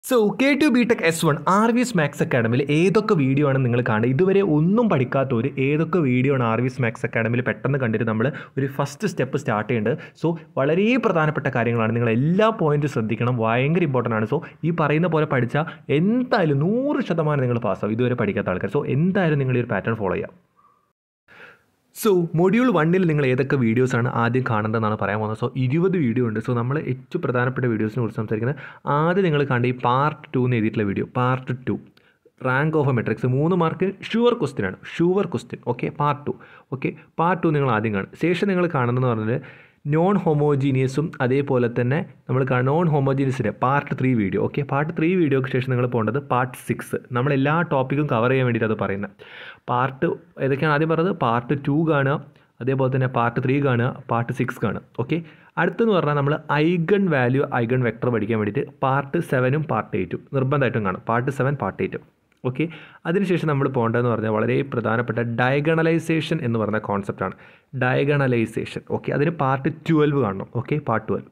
so K two B tech S one R V S max അക്കാഡമിയിൽ ഏതൊക്കെ video ആണ് നിങ്ങൾ കാണുന്നത് ഇതുവരെ ഒന്നും പഠിക്കാത്തവർ ഏതൊക്കെ വീഡിയോ ആണ് ആർ വി എസ് മാക്സ് അക്കാഡമിയിൽ പെട്ടെന്ന് കണ്ടിട്ട് നമ്മൾ ഒരു ഫസ്റ്റ് സ്റ്റെപ്പ് സ്റ്റാർട്ട് ചെയ്യേണ്ടത് സോ വളരെ പ്രധാനപ്പെട്ട കാര്യങ്ങളാണ് നിങ്ങൾ എല്ലാ പോയിന്റും ശ്രദ്ധിക്കണം ഭയങ്കര ഇമ്പോർട്ടൻ്റ് ആണ് സോ ഈ പറയുന്ന പോലെ പഠിച്ചാൽ എന്തായാലും നൂറ് ശതമാനം നിങ്ങൾ പാസ്സാവും ഇതുവരെ പഠിക്കാത്ത ആൾക്കാർ സോ എന്തായാലും നിങ്ങൾ ഈ ഒരു പാറ്റേൺ ഫോളോ ചെയ്യാം സോ മൊഡ്യൂൾ വണ്ണിൽ നിങ്ങൾ ഏതൊക്കെ വീഡിയോസാണ് ആദ്യം കാണേണ്ടതെന്നാണ് പറയാൻ പോകുന്നത് സോ ഇരുപത് വീഡിയോ ഉണ്ട് സോ നമ്മൾ ഏറ്റവും പ്രധാനപ്പെട്ട വീഡിയോസിനെ കുറിച്ച് സംസാരിക്കുന്നത് ആദ്യം നിങ്ങൾ കണ്ട ഈ പാർട്ട് ടു എന്ന് എഴുതിയിട്ടുള്ള video part two rank of a matrix മൂന്ന് മാർക്ക് ഷുവർ ക്വസ്റ്റ്യൻ ആണ് sure question okay part two okay part two നിങ്ങൾ ആദ്യം കാണും ശേഷം നിങ്ങൾ കാണുന്നതെന്ന് പറഞ്ഞാൽ നോൺ ഹോമോജീനിയസും അതേപോലെ തന്നെ നമ്മൾ നോൺ ഹോമോജീനിയസിൻ്റെ part three video okay part three വീഡിയോക്ക് ശേഷം നിങ്ങൾ പോകേണ്ടത് പാർട്ട് സിക്സ് നമ്മൾ എല്ലാ ടോപ്പിക്കും കവർ ചെയ്യാൻ വേണ്ടിയിട്ട് അത് പറയുന്നത് പാർട്ട് ഏതൊക്കെയാണ് ആദ്യം പറഞ്ഞത് പാർട്ട് ടു കാണുക അതേപോലെ തന്നെ പാർട്ട് ത്രീ കാണുക പാർട്ട് സിക്സ് കാണുക ഓക്കെ അടുത്തെന്ന് പറഞ്ഞാൽ നമ്മൾ ഐഗൺ വാല്യൂ ഐഗൺ വെക്ടർ പഠിക്കാൻ വേണ്ടിയിട്ട് പാർട്ട് സെവനും പാർട്ട് എയ്റ്റും നിർബന്ധമായിട്ടും കാണും പാർട്ട് സെവൻ പാർട്ട് എയ്റ്റും ഓക്കെ അതിനുശേഷം നമ്മൾ പോകേണ്ടതെന്ന് പറഞ്ഞാൽ വളരെ പ്രധാനപ്പെട്ട ഡയഗണലൈസേഷൻ എന്ന് പറഞ്ഞ കോൺസെപ്റ്റാണ് ഡയഗണലൈസേഷൻ ഓക്കെ അതിന് പാർട്ട് ട്വൽവ് കാണണം okay part twelve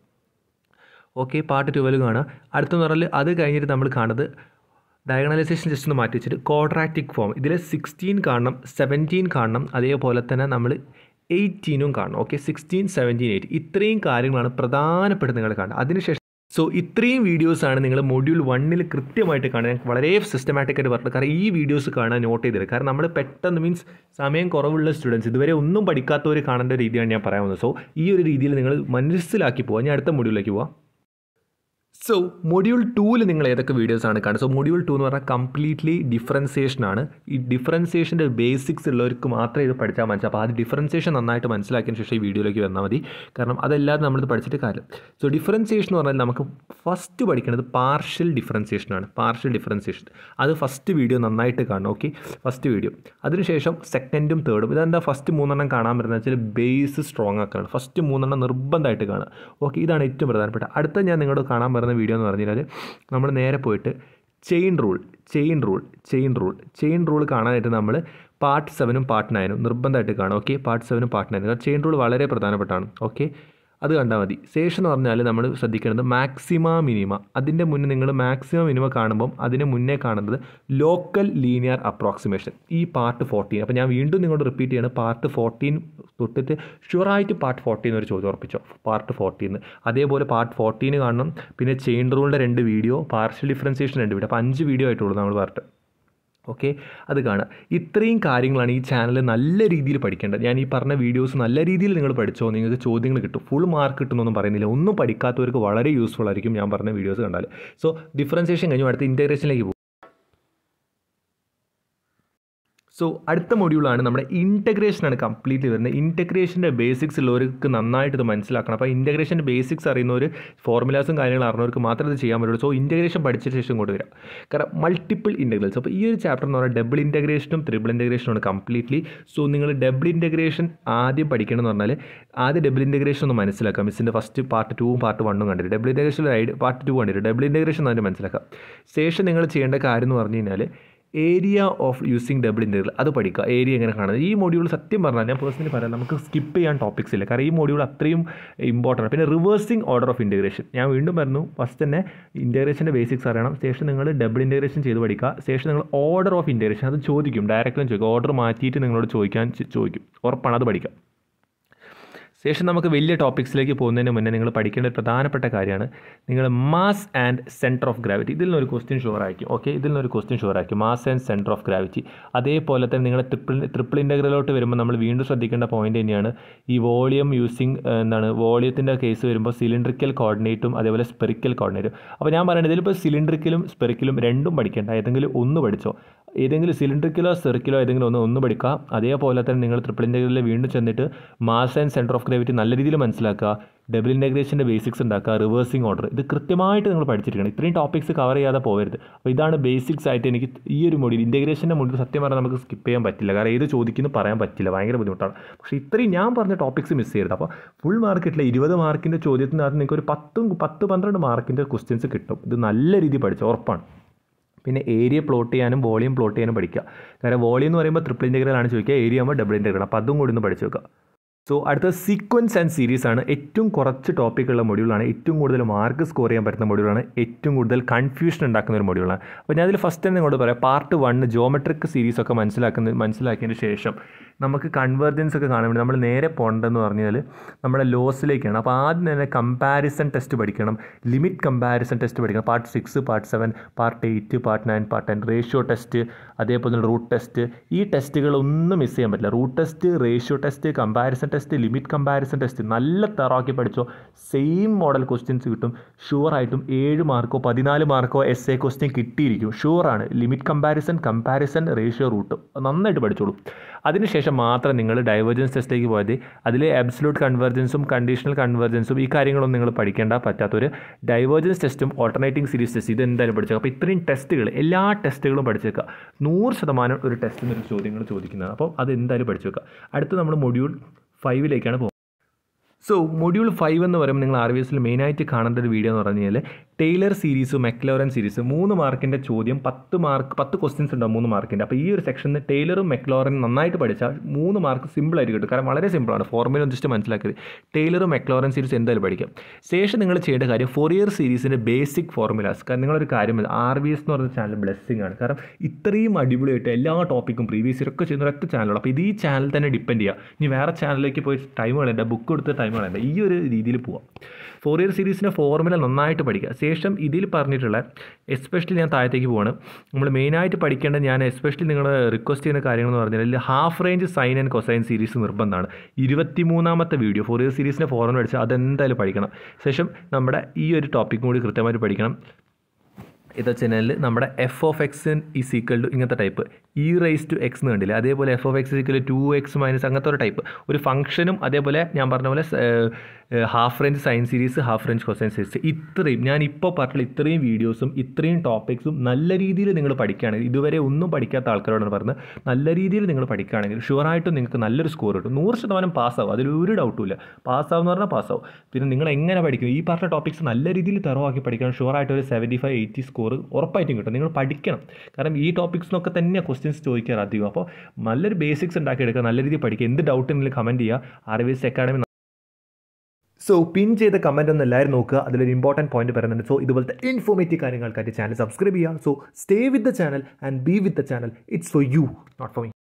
okay part twelve കാണുക അടുത്തെന്ന് പറഞ്ഞാൽ അത് കഴിഞ്ഞിട്ട് നമ്മൾ കാണുന്നത് ഡയഗണലൈസേഷൻ ജസ്റ്റ് ഒന്ന് മാറ്റി വെച്ചിട്ട് ക്വാഡ്രാറ്റിക് ഫോം ഇതിൽ സിക്സ്റ്റീൻ കാണണം സെവൻറ്റീൻ കാണണം അതേപോലെ തന്നെ നമ്മൾ എയ്റ്റീനും കാണണം ഓക്കെ സിക്സ്റ്റീൻ സെവൻറ്റീൻ എയ്റ്റ് ഇത്രയും കാര്യങ്ങളാണ് പ്രധാനപ്പെട്ട നിങ്ങൾ കാണുന്നത് അതിനുശേഷം സോ ഇത്രയും വീഡിയോസാണ് നിങ്ങൾ മൊഡ്യൂൾ വണ്ണിൽ കൃത്യമായിട്ട് കാണാൻ വളരെ സിസ്റ്റമാറ്റിക് ആയിട്ട് പറഞ്ഞത് കാരണം ഈ വീഡിയോസ് കാണാൻ നോട്ട് ചെയ്തത് കാരണം നമ്മൾ പെട്ടെന്ന് മീൻസ് സമയം കുറവുള്ള സ്റ്റുഡൻസ് ഇതുവരെ ഒന്നും പഠിക്കാത്തവർ കാണേണ്ട രീതിയാണ് ഞാൻ പറയാൻ പോകുന്നത് സോ ഈ ഒരു രീതിയിൽ നിങ്ങൾ മനസ്സിലാക്കി പോകാം ഞാൻ അടുത്ത മൊഡ്യൂളിലേക്ക് പോവാം സോ മൊഡ്യൂൾ ടൂവിൽ നിങ്ങൾ ഏതൊക്കെ വീഡിയോസ് ആണ് കാണുന്നത് സോ മൊഡ്യൂൾ ടു എന്ന് പറഞ്ഞാൽ കംപ്ലീറ്റ്ലി ഡിഫറൻസിയേഷൻ ആണ് ഈ ഡിഫറൻസിയേഷൻ്റെ ബേസിക്സ് ഉള്ളവർക്ക് മാത്രമേ ഇത് പഠിച്ചാൽ മനസ്സിലാവും അപ്പോൾ ആ ഡിഫറൻസിയേഷൻ നന്നായിട്ട് മനസ്സിലാക്കിയതിന് ശേഷം ഈ വീഡിയോയിലേക്ക് വന്നാൽ മതി കാരണം അതല്ലാതെ നമ്മളിത് പഠിച്ചിട്ട് കാര്യം സോ ഡിഫറൻസിയേഷൻ എന്ന് പറഞ്ഞാൽ നമുക്ക് ഫസ്റ്റ് പഠിക്കേണ്ടത് പാർഷ്യൽ ഡിഫറൻസിയേഷൻ ആണ് പാർഷ്യൽ ഡിഫറൻസിയേഷൻ അത് ഫസ്റ്റ് വീഡിയോ നന്നായിട്ട് കാണണം ഓക്കെ ഫസ്റ്റ് വീഡിയോ അതിനുശേഷം സെക്കൻഡും തേർഡും ഇതെന്താ ഫസ്റ്റ് മൂന്നെണ്ണം കാണാൻ പറ്റുന്നത് വെച്ചാൽ ബേസ് സ്ട്രോങ് ആക്കുകയാണ് ഫസ്റ്റ് മൂന്നെണ്ണം നിർബന്ധമായിട്ട് കാണുക ഓക്കെ ഇതാണ് ഏറ്റവും പ്രധാനപ്പെട്ട അടുത്ത ഞാൻ നിങ്ങളോട് കാണാൻ പറയുന്ന വീഡിയോ എന്ന് പറഞ്ഞു കഴിഞ്ഞാൽ നമ്മൾ നേരെ പോയിട്ട് chain rule chain rule chain rule chain rule കാണാനായിട്ട് നമ്മൾ പാർട്ട് സെവനും പാർട്ട് നയനും നിർബന്ധമായിട്ട് കാണും ഓക്കെ പാർട്ട് സെവനും പാർട്ട് നയനും കാരണം ചെയിൻ റൂൾ വളരെ പ്രധാനപ്പെട്ടാണ് ഓക്കെ അത് കണ്ടാൽ മതി ശേഷം എന്ന് പറഞ്ഞാൽ നമ്മൾ ശ്രദ്ധിക്കേണ്ടത് മാക്സിമ മിനിമ അതിൻ്റെ മുന്നേ നിങ്ങൾ മാക്സിമം മിനിമ കാണുമ്പം അതിന് മുന്നേ കാണുന്നത് ലോക്കൽ ലീനിയർ അപ്രോക്സിമേഷൻ ഈ പാർട്ട് ഫോർട്ടീൻ അപ്പോൾ ഞാൻ വീണ്ടും നിങ്ങളോട് റിപ്പീറ്റ് ചെയ്യണം പാർട്ട് ഫോർട്ടീൻ തൊട്ടിട്ട് ഷുവറായിട്ട് പാർട്ട് ഫോർട്ടീൻ ഒരു ചോദ്യം ഉറപ്പിച്ചോ പാർട്ട് ഫോർട്ടീൻ അതേപോലെ പാർട്ട് ഫോർട്ടീൻ കാണണം പിന്നെ ചെയിൻ റൂളിൻ്റെ രണ്ട് വീഡിയോ പാർഷ്യൽ ഡിഫറൻസിയേഷൻ രണ്ട് വീഡിയോ അപ്പോൾ അഞ്ച് വീഡിയോ ആയിട്ടുള്ളൂ നമ്മൾ പാർട്ട് ഓക്കെ അത് കാണുക ഇത്രയും കാര്യങ്ങളാണ് ഈ ചാനൽ നല്ല രീതിയിൽ പഠിക്കേണ്ടത് ഞാൻ ഈ പറഞ്ഞ വീഡിയോസ് നല്ല രീതിയിൽ നിങ്ങൾ പഠിച്ചോ നിങ്ങൾക്ക് ചോദ്യങ്ങൾ കിട്ടും ഫുൾ മാർക്ക് കിട്ടുന്നൊന്നും പറയുന്നില്ല ഒന്നും പഠിക്കാത്തവർക്ക് വളരെ യൂസ്ഫുൾ ആയിരിക്കും ഞാൻ പറഞ്ഞ വീഡിയോസ് കണ്ടാൽ സോ ഡിഫറൻസിയേഷൻ കഴിഞ്ഞു അടുത്ത ഇൻറ്റഗ്രേഷനിലേക്ക് പോകും സോ അടുത്ത മൊഡ്യൂളാണ് നമ്മുടെ ഇൻറ്റഗ്രേഷനാണ് കംപ്ലീറ്റ്ലി വരുന്നത് ഇൻറ്റഗ്രേഷൻ്റെ ബേസിക്സ് ഉള്ളവർക്ക് നന്നായിട്ട് ഇത് മനസ്സിലാക്കണം അപ്പോൾ ഇൻറ്റഗ്രേഷൻ്റെ ബേസിക്സ് അറിയുന്നവർ ഫോർമുലാസും കാര്യങ്ങളും അറിഞ്ഞവർക്ക് മാത്രമേ ഇത് ചെയ്യാൻ പറ്റുള്ളൂ സോ ഇൻറ്റഗ്രേഷൻ പഠിച്ച ശേഷം ഇങ്ങോട്ട് വരാം കാരണം മൾട്ടിപ്പിൾ ഇൻറ്റഗ്രൽസ് അപ്പോൾ ഈ ഒരു ചാപ്റ്റർ എന്ന് പറഞ്ഞാൽ ഡബിൾ ഇൻറ്റഗ്രേഷനും ത്രിബിൾ ഇൻറ്റഗ്രേഷനുമാണ് കംപ്ലീറ്റ്ലി സോ നിങ്ങൾ ഡബിൾ ഇൻറ്റഗ്രേഷൻ ആദ്യം പഠിക്കണം എന്ന് പറഞ്ഞാൽ ആദ്യം ഡബിൾ ഇൻറ്റഗ്രേഷൻ ഒന്ന് മനസ്സിലാക്കാം മിസ്സിൻ്റെ ഫസ്റ്റ് പാർട്ട് ടൂവും പാർട്ട് വണ്ണും കണ്ടിട്ട് ഡബിൾ ഇൻറ്റഗ്രേഷൻ പാർട്ട് ടു കണ്ടിട്ട് ഡബിൾ ഇൻറ്റഗ്രേഷൻ അതിന് മനസ്സിലാക്കാം ശേഷം നിങ്ങൾ ചെയ്യേണ്ട കാര്യം എന്ന് പറഞ്ഞു കഴിഞ്ഞാൽ area of using double integral അത് പഠിക്കുക ഏരിയ എങ്ങനെ കാണുന്നത് ഈ മൊഡ്യൂൾ സത്യം പറഞ്ഞാൽ ഞാൻ പേഴ്സണലി പറയാം നമുക്ക് സ്കിപ്പ് ചെയ്യാൻ ടോപ്പിക്സ് ഇല്ല കാരണം ഈ മൊഡ്യൂൾ അത്രയും ഇമ്പോർട്ടൻ്റ് ആണ് പിന്നെ റിവേഴ്സിങ് ഓർഡർ ഓഫ് ഇൻറ്റഗ്രേഷൻ ഞാൻ വീണ്ടും പറഞ്ഞു ഫസ്റ്റ് തന്നെ ഇൻറ്റഗ്രേഷൻ്റെ ബേസിക്സ് അറിയണം ശേഷം നിങ്ങൾ ഡബിൾ ഇൻറ്റഗ്രേഷൻ ചെയ്ത് പഠിക്കുക ശേഷം നിങ്ങൾ ഓർഡർ ഓഫ് ഇൻറ്റഗ്രേഷൻ അത് ചോദിക്കും ഡയറക്റ്റും ചോദിക്കും ഓർഡർ മാറ്റിയിട്ട് നിങ്ങളോട് ചോദിക്കാൻ ചോദിക്കും ഉറപ്പാണ് അത് പഠിക്കുക ശേഷം നമുക്ക് വലിയ ടോപ്പിക്സിലേക്ക് പോകുന്നതിന് മുന്നേ നിങ്ങൾ പഠിക്കേണ്ട ഒരു പ്രധാനപ്പെട്ട കാര്യമാണ് നിങ്ങൾ mass and centre of gravity ഇതിൽ നിന്നൊരു ക്വസ്റ്റ്യൻ ഷുവർ ആയിരിക്കും ഓക്കെ ഇതിൽ നിന്നൊരു ക്വസ്റ്റ്യൻ ഷുവർ ആയിരിക്കും mass and centre of gravity അതേപോലെ തന്നെ നിങ്ങൾ ട്രിപ്പിൾ ട്രിപ്പിൾ ഇൻ്റഗ്രലോട്ട് വരുമ്പോൾ നമ്മൾ വീണ്ടും ശ്രദ്ധിക്കേണ്ട പോയിന്റ് തന്നെയാണ് ഈ വോളിയം യൂസിങ് എന്താണ് വോളിയത്തിൻ്റെ കേസ് വരുമ്പോൾ സിലിണ്ടറിക്കൽ കോർഡിനേറ്റും അതേപോലെ സ്പെറിക്കൽ കോർഡിനേറ്റും അപ്പോൾ ഞാൻ പറയുന്നത് ഇതിലിപ്പോൾ സിലിണ്ടറിക്കലും സ്പെറിക്കലും രണ്ടും പഠിക്കേണ്ട ഏതെങ്കിലും ഒന്ന് പഠിച്ചോ ഏതെങ്കിലും സിലിണ്ടറിക്കലോ സെറിക്കലോ ഏതെങ്കിലും ഒന്ന് ഒന്ന് പഠിക്കുക അതേപോലെ തന്നെ നിങ്ങൾ ട്രിപ്പിൾ ഇൻ്റഗ്രലിൽ വീണ്ടും ചെന്നിട്ട് mass and centre of gravity നല്ല രീതിയിൽ മനസ്സിലാക്കുക ഡബിൾ ഇൻ്റഗ്രേഷൻ്റെ ബേസിക്സ് ഉണ്ടാക്കുക റിവേഴ്സിങ് ഓർഡർ ഇത് കൃത്യമായിട്ട് നിങ്ങൾ പഠിച്ചിരിക്കണം ഇത്രയും ടോപ്പിക്സ് കവർ ചെയ്യാതെ പോകരുത് അപ്പോൾ ഇതാണ് ബേസിക്സ് ആയിട്ട് എനിക്ക് ഈ ഒരു മൊഡ്യൂൾ ഇൻ്റഗ്രേഷൻ്റെ മൊഡ്യൂൾ സത്യം പറഞ്ഞാൽ നമുക്ക് സ്കിപ്പ് ചെയ്യാൻ പറ്റില്ല കാരണം ഏത് ചോദിക്കുന്നു പറയാൻ പറ്റില്ല ഭയങ്കര ബുദ്ധിമുട്ടാണ് പക്ഷേ ഇത്രയും ഞാൻ പറഞ്ഞ ടോപ്പിക്സ് മിസ് ചെയ്യരുത് അപ്പോൾ ഫുൾ മാർക്ക് കിട്ടില്ല ഇരുപത് മാർക്കിൻ്റെ ചോദ്യത്തിനകത്ത് നിങ്ങൾക്ക് ഒരു പത്തും പത്ത് പന്ത്രണ്ട് മാർക്കിൻ്റെ ക്വസ്റ്റ്യൻസ് കിട്ടും ഇത് നല്ല രീതിയിൽ പഠിച്ചു ഉറപ്പാണ് പിന്നെ ഏരിയ പ്ലോട്ട് ചെയ്യാനും വോളിയം പ്ലോട്ട് ചെയ്യാനും പഠിക്കുക കാരണം വോളിയം എന്ന് പറയുമ്പോൾ ട്രിപ്പിൾ ഇൻറ്റഗ്രൽ ആണ് ചോദിക്കുക ഏരിയ ആകുമ്പോൾ ഡബിൾ ഇൻറ്റഗ്രൽ അപ്പോൾ അതും കൂടി ഒന്ന് പഠിച്ചു വെക്കുക സോ അടുത്ത സീക്വൻസ് ആൻഡ് സീരീസ് ആണ് ഏറ്റവും കുറച്ച് ടോപ്പിക്കുള്ള മൊഡ്യൂളാണ് ഏറ്റവും കൂടുതൽ മാർക്ക് സ്കോർ ചെയ്യാൻ പറ്റുന്ന മൊഡ്യൂളാണ് ഏറ്റവും കൂടുതൽ കൺഫ്യൂഷൻ ഉണ്ടാക്കുന്ന ഒരു മൊഡ്യൂളാണ് അപ്പോൾ ഞാൻ അതിൽ ഫസ്റ്റ് തന്നെ നിങ്ങളോട് പറയാം പാർട്ട് വണ്ണ് ജോമെട്രിക് സീരീസ് ഒക്കെ മനസ്സിലാക്കുന്ന മനസ്സിലാക്കിയതിന് ശേഷം നമുക്ക് കൺവേർജൻസ് ഒക്കെ കാണാൻ വേണ്ടി നമ്മൾ നേരെ പോകേണ്ടതെന്ന് പറഞ്ഞാൽ നമ്മുടെ ലോസിലേക്കാണ് അപ്പോൾ ആദ്യം തന്നെ കമ്പാരിസൺ ടെസ്റ്റ് പഠിക്കണം ലിമിറ്റ് കമ്പാരിസൺ ടെസ്റ്റ് പഠിക്കണം part six part seven part eight part nine part ten ratio test അതേപോലെ തന്നെ റൂട്ട് ടെസ്റ്റ് ഈ ടെസ്റ്റുകളൊന്നും മിസ് ചെയ്യാൻ പറ്റില്ല root test ratio test comparison test limit comparison test നല്ല തറാക്കി പഠിച്ചോ സെയിം മോഡൽ ക്വസ്റ്റ്യൻസ് കിട്ടും ഷുവറായിട്ടും ഏഴ് മാർക്കോ പതിനാല് മാർക്കോ എസ് എ ക്വസ്റ്റ്യൻ കിട്ടിയിരിക്കും ഷുവറാണ് limit comparison comparison ratio root നന്നായിട്ട് പഠിച്ചോളൂ അതിനുശേഷം മാത്രം നിങ്ങൾ ഡൈവേർജൻസ് ടെസ്റ്റിലേക്ക് പോയത് അതിൽ അബ്സലൂട്ട് കൺവേർജൻസും കണ്ടീഷണൽ കൺവേർജൻസും ഈ കാര്യങ്ങളൊന്നും നിങ്ങൾ പഠിക്കേണ്ട പറ്റാത്തൊരു ഡൈവേർജൻസ് ടെസ്റ്റും ഓൾട്ടർനേറ്റിംഗ് സീരീസ് ടെസ്റ്റ് ഇത് എന്തായാലും പഠിച്ചേക്കാം അപ്പോൾ ഇത്രയും ടെസ്റ്റുകൾ എല്ലാ ടെസ്റ്റുകളും പഠിച്ചേക്കുക നൂറ് ശതമാനം ഒരു ടെസ്റ്റിൽ നിന്ന് ചോദ്യങ്ങൾ ചോദിക്കുന്നതാണ് അപ്പോൾ അത് എന്തായാലും പഠിച്ചു വെക്കുക അടുത്ത് നമ്മൾ മൊഡ്യൂൾ ഫൈവിലേക്കാണ് പോകുന്നത് സോ മൊഡ്യൂൾ ഫൈവ് എന്ന് പറയുമ്പോൾ നിങ്ങൾ ആർ വി എസിൽ മെയിനായിട്ട് കാണേണ്ട ഒരു വീഡിയോ എന്ന് പറഞ്ഞു കഴിഞ്ഞാൽ ടൈലർ സീരീസ് മെക്ലോറൻ സീരീസ് മൂന്ന് മാർക്കിൻ്റെ ചോദ്യം പത്ത് മാർക്ക് പത്ത് ക്വസ്റ്റ്യൻസ് ഉണ്ടാവും മൂന്ന് മാർക്കിൻ്റെ അപ്പോൾ ഈ ഒരു സെക്ഷനിൽ ടൈലറും മെക്ലോറൻ നന്നായിട്ട് പഠിച്ചാൽ മൂന്ന് മാർക്ക് സിമ്പിളായിട്ട് കിട്ടും കാരണം വളരെ സിമ്പിളാണ് ഫോർമുല ജസ്റ്റ് മനസ്സിലാക്കിയത് ടൈലറും മെക്ലോറൻ സീരീസ് എന്തായാലും പഠിക്കാം ശേഷം നിങ്ങൾ ചെയ്യേണ്ട കാര്യം ഫോറിയർ സീരീസിൻ്റെ ബേസിക് ഫോർമുലാസ് കാരണം നിങ്ങളൊരു കാര്യം ആർ വി എസ് എന്ന് പറയുന്ന ചാനൽ ബ്ലെസ്സിങ് ആണ് കാരണം ഇത്രയും അടിപൊളിയായിട്ട് എല്ലാ ടോപ്പിക്കും പ്രീവിയസ് ഇയർ ഒക്കെ ചെയ്യുന്ന ഒറ്റ ചാനലാണ് അപ്പോൾ ഇത് ഈ ചാനൽ തന്നെ ഡിപ്പെൻഡ് ചെയ്യുക ഇനി വേറെ ചാനലിലേക്ക് പോയി ടൈം കളയണ്ട ബുക്ക് കൊടുത്ത് ടൈം കളയണ്ട ഈ ഒരു രീതിയിൽ പോവാം ഫോർ ഇയർ സീരീസിൻ്റെ ഫോർമുല നന്നായിട്ട് പഠിക്കുക ശേഷം ഇതിൽ പറഞ്ഞിട്ടുള്ള എസ്പെഷ്യലി ഞാൻ താഴത്തേക്ക് പോവാണ് നമ്മൾ മെയിനായിട്ട് പഠിക്കേണ്ട ഞാൻ എസ്പെഷ്യലി നിങ്ങൾ റിക്വസ്റ്റ് ചെയ്യുന്ന കാര്യങ്ങൾ എന്ന് പറഞ്ഞാൽ half range sine and cosine series നിർബന്ധമാണ് ഇരുപത്തി മൂന്നാമത്തെ വീഡിയോ ഫോർ ഇയർ സീരീസിൻ്റെ ഫോർമുല പഠിച്ചാൽ അതെന്തായാലും പഠിക്കണം ശേഷം നമ്മുടെ ഈ ഒരു ടോപ്പിക്കും കൂടി കൃത്യമായിട്ട് പഠിക്കണം ഇത് വെച്ചാൽ നമ്മുടെ f of x is equal to ഇങ്ങനത്തെ type e raise to x എന്ന് കണ്ടില്ല അതേപോലെ f of x equal to x minus അങ്ങനത്തെ ഒരു ടൈപ്പ് ഒരു ഫംഗ്ഷനും അതേപോലെ ഞാൻ പറഞ്ഞ പോലെ half range sine series half range cosine series ഇത്രയും ഞാൻ ഇപ്പോൾ പറഞ്ഞ ഇത്രയും വീഡിയോസും ഇത്രയും ടോപ്പിക്സും നല്ല രീതിയിൽ നിങ്ങൾ പഠിക്കുകയാണെങ്കിൽ ഇതുവരെ ഒന്നും പഠിക്കാത്ത ആൾക്കാരോടാണ് പറഞ്ഞത് നല്ല രീതിയിൽ നിങ്ങൾ പഠിക്കുകയാണെങ്കിൽ ഷുവറായിട്ടും നിങ്ങൾക്ക് നല്ലൊരു സ്കോർ കിട്ടും നൂറ് ശതമാനം പാസ്സാവും അതിലൊരു ഡൗട്ടും ഇല്ല പാസ്സാവും പറഞ്ഞാൽ പാസ്സാവും പിന്നെ നിങ്ങൾ എങ്ങനെ പഠിക്കും ഈ പറഞ്ഞ ടോപ്പിക്സ് നല്ല രീതിയിൽ തറവാക്കി പഠിക്കണം ഷുവറായിട്ട് ഒരു സെവൻറ്റി ഫൈവ് എയ്റ്റി സ്കോർ ഉറപ്പായിട്ടും കിട്ടും നിങ്ങൾ പഠിക്കണം കാരണം ഈ ടോപ്പിക്സിനൊക്കെ തന്നെ ക്വസ്റ്റ്യൻസ് ചോദിക്കാറ് അധികം അപ്പോൾ നല്ലൊരു ബേസിക്സ് ഉണ്ടാക്കിയെടുക്കുക നല്ല രീതിയിൽ പഠിക്കുക എന്ത് ഡൗട്ട് ഉണ്ടെങ്കിലും കമൻറ്റ് ചെയ്യുക R V S academy so pin ചെയ്ത കമൻറ്റ് ഒന്ന് എല്ലാവരും നോക്കുക അതിലൊരു ഇമ്പോർട്ടൻറ്റ് പോയിന്റ് പറയുന്നുണ്ട് സോ ഇതുപോലത്തെ ഇൻഫോർമേറ്റീവ് കാര്യങ്ങൾക്കായിട്ട് ചാനൽ സബ്സ്ക്രൈബ് ചെയ്യുക so stay with the channel and be with the channel it's for you not for me